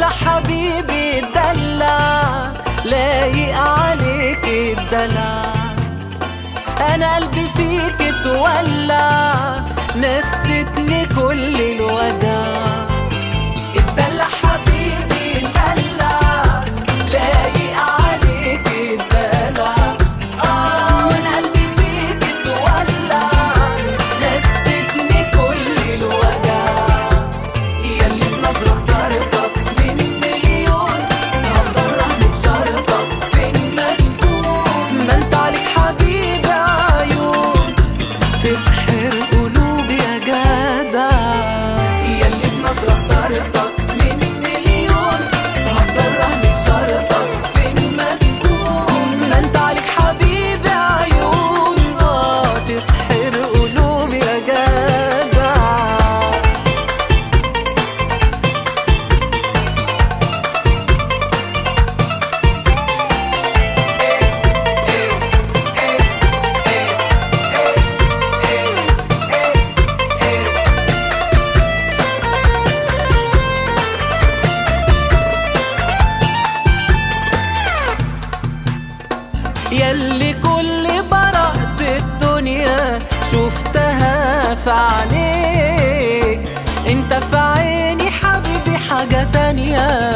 الدلع حبيبي الدلع لايق عليك الدلع انا قلبي فيك اتولع نستني كل الوداع الدلع حبيبي الدلع لايق عليك الدلع اه وانا قلبي فيك اتولع نستني كل الوداع ياللي في نظرة اخترتك من مليون هفضل رهنة شرطك فين ما تكون ما انت عليك حبيبي عيون تسحر قلوبي يا جدع ياللي في نظرة اخترتك من مليون هفضل رهنة شرطك فين ما تكون ما انت عليك حبيبي عيون اه تسحر قلوبي يا جدع يلي كل براءة الدنيا شفتها في عينيك انت في عيني حبيبي حاجة تانية